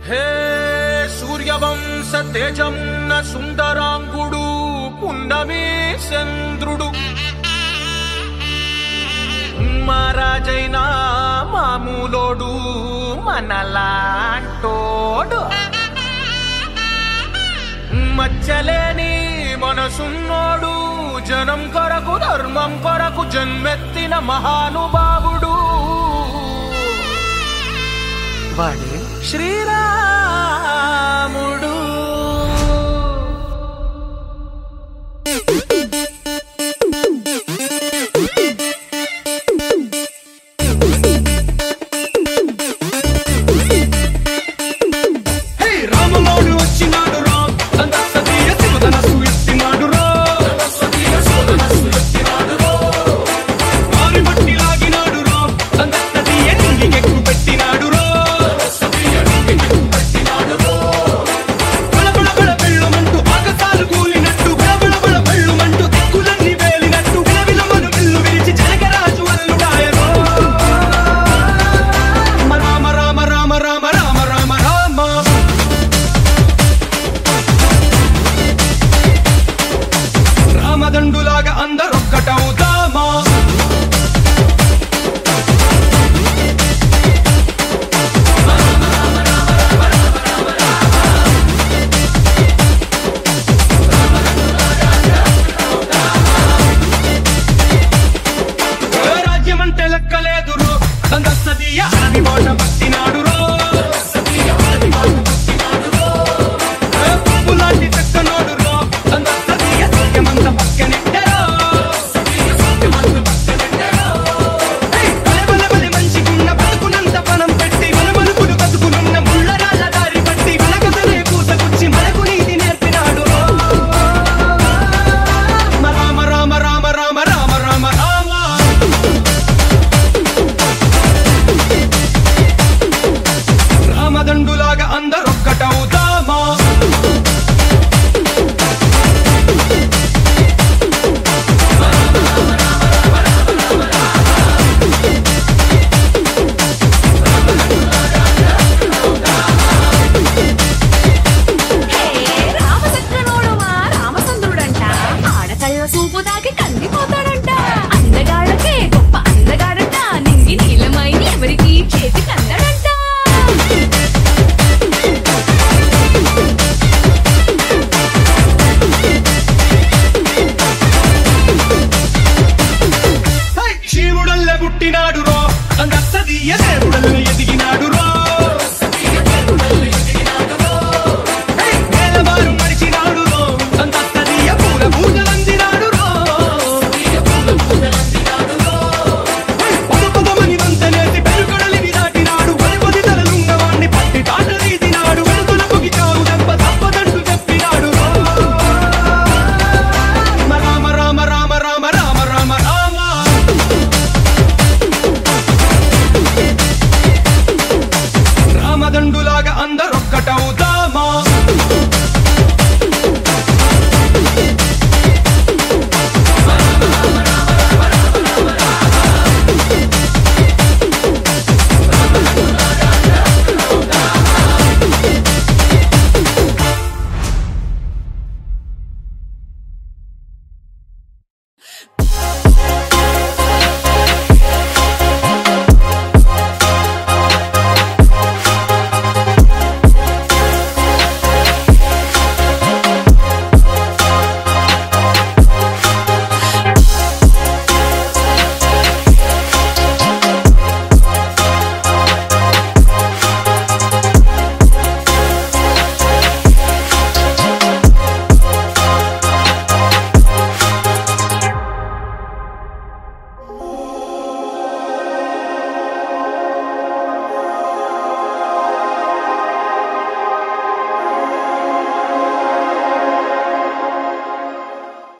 హే సూర్యవంశ తేజమున్న సుందరాంగుడు పున్నమి చంద్రుడు మహారాజైన మామూలోడు మనలాంటోడు మచ్చలేని మనసున్నోడు జనం కొరకు ధర్మం కొరకు జన్మెత్తిన మహానుభావుడు వాడే శ్రీరాముడు హే రామమౌళి వచ్చినాడు రా దండసతీయ శివధనస్సు ఎత్తినాడు రా వారి మట్టి లాగినాడు రా దండసతీయ నింగికెక్కు పెట్టినాడు రా బళబళ బళ బెళ్ళుమంటూ ఆకాశాలు కూలినట్టు బళబళ బళ బెళ్ళుమంటూ దిక్కులన్నీ వేలినట్టు విలవిలమను విల్లు విరిచి జనకరాజు అల్లుడాయరో రామ రామ రామ రామ రామ రామ రామ రామదండులాగా అందరొక్కటవుతామా ఏ రాజ్యమంటే లెక్కలేదు రో దందస్తదీయ అడవి మాట పట్టినాడు రో ఏ పువ్వు లాంటి చక్కనోడు రో దందస్తదీయ సత్యమంత పక్కనెట్టరో ఏయ్, బలె బలె బలె మనిషికున్న బతుకునంత పణం పెట్టి బలబలుపులు బతుకులున్న ముళ్ళ రాళ్ళ దారి పట్టి వెనకసలే పూసగుచ్చి మనకు నీతి నేర్పినాడు రో రామ రామ రామ రామ రామ రామ రామ రామదండులాగా అందరొక్కటవుతామా రామచక్రనోడు మా రామచంద్రుడంట ఆడకళ్ళ సూపు తాకి కందిపోతాడంట అందగాళ్ళకే గొప్ప అందగాడంట నింగి నీలమైన ఎవరికి చేతి కందడంట హై! శివుడల్లె పుట్టినాడు రో అందస్తదీయ దేవుడల్లె ఎదిగినాడు రో హై! నేలబారు నడిచినాడు రో అందస్తదీయ పూల పూజలందినాడు రో హై! పద పదమని వంతనేసి పెరుగడలిని దాటినాడు పది పది తలలున్నవాణ్ణి పట్టి తాట తీసినాడు వెనుకల పొగి చావు దెబ్బ తప్పదంటూ చెప్పినాడు రో రామ రామ రామ రామ రామ రామ రామ రామదండులాగా అందరొక్కటవుతా